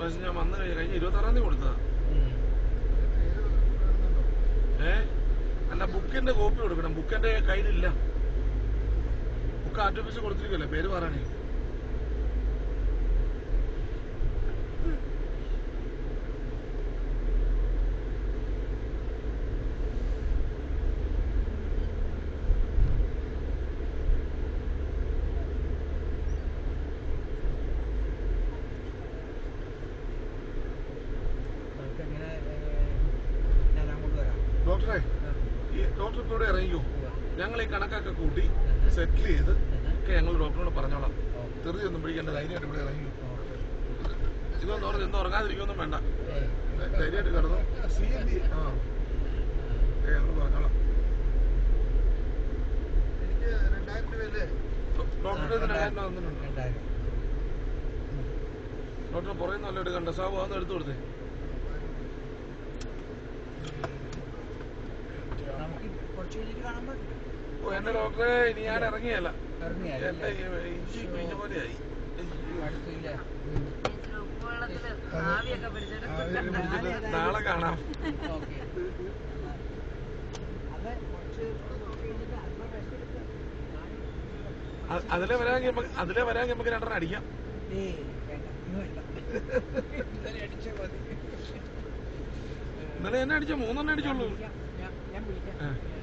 പ്രാവശ്യം ഞാൻ വന്നു കഴിഞ്ഞ കഴിഞ്ഞ ഇരുപത്താറാം തീയതി കൊടുത്തതാ ഏ അല്ല ബുക്കിന്റെ കോപ്പി കൊടുക്കണം ബുക്ക് എന്റെ കയ്യിലില്ല ബുക്ക് ആർട്ടിഫിഷ്യൽ കൊടുത്തിരിക്കല്ലേ പേര് പറയണേ നമുക്ക് എങ്ങനെ ഞാൻ അങ്ങോട്ട് വരാം ഡോക്ടറെ ഈ ഡോക്ടർ ഇപ്പൊ ഇവിടെ ഇറങ്ങിക്കോ ഞങ്ങൾ ഈ കണക്കൊക്കെ കൂട്ടി സെറ്റിൽ ചെയ്ത് ഒക്കെ ഞങ്ങൾ ഡോക്ടറിനോട് പറഞ്ഞോളാം തെറി ഒന്നും പിടിക്കേണ്ട ധൈര്യമായിട്ട് ഇവിടെ ഇറങ്ങിക്കോ ഇതൊന്നും ഓർത്ത് ഇന്ന് ഉറങ്ങാതിരിക്കൊന്നും വേണ്ട ധൈര്യമായിട്ട് കിടന്നു സി എൻ ഡി ആ ഏ, ഞങ്ങൾ പറഞ്ഞോളാം എനിക്ക് രണ്ടായിരം രൂപയല്ലേ ഡോക്ടറുടെ ഇതിന് രണ്ടായിരം രൂപ തന്നിട്ടുണ്ട് രണ്ടായിരം ഡോക്ടർ പുറകെ നല്ല എടുക്കണ്ട സാബു അതൊന്ന് എടുത്തു കൊടുത്തേ നമുക്ക് കുറച്ച് കഴിഞ്ഞിട്ട് കാണുമ്പോൾ ഓ എന്റെ ഡോക്ടറെ ഇനി ഞാൻ ഇറങ്ങിയല്ല ഇറങ്ങിയാൽ എന്റെ ഈ ഇഞ്ചി പിഴിഞ്ഞ പോലെയായി അടുത്തില്ല ഇച്ചിരി ഉപ്പുവെള്ളത്തില് ആവിയൊക്കെ പിടിച്ചിട്ട് ആവിയൊക്കെ പിടിച്ചിട്ട് നാളെ കാണാം ഓക്കെ അത് കുറച്ച് നോക്കി കഴിഞ്ഞിട്ട് അല്പം റെസ്റ്റ് എടുക്കുക അ- അതിലെ വരാമെങ്കിൽ നമുക്ക് അതിലെ വരാമെങ്കിൽ നമുക്ക് രണ്ടെണ്ണം അടിക്കാം ഏയ് വേണ്ട ഇന്ന് വേണ്ട ഇന്നലെ അടിച്ചാൽ മതി ഇന്നലെ എന്നെ അടിച്ച മൂന്നെണ്ണം അടിച്ചുള്ളൂ ഞാൻ ഞാൻ വിളിക്കാം ആ.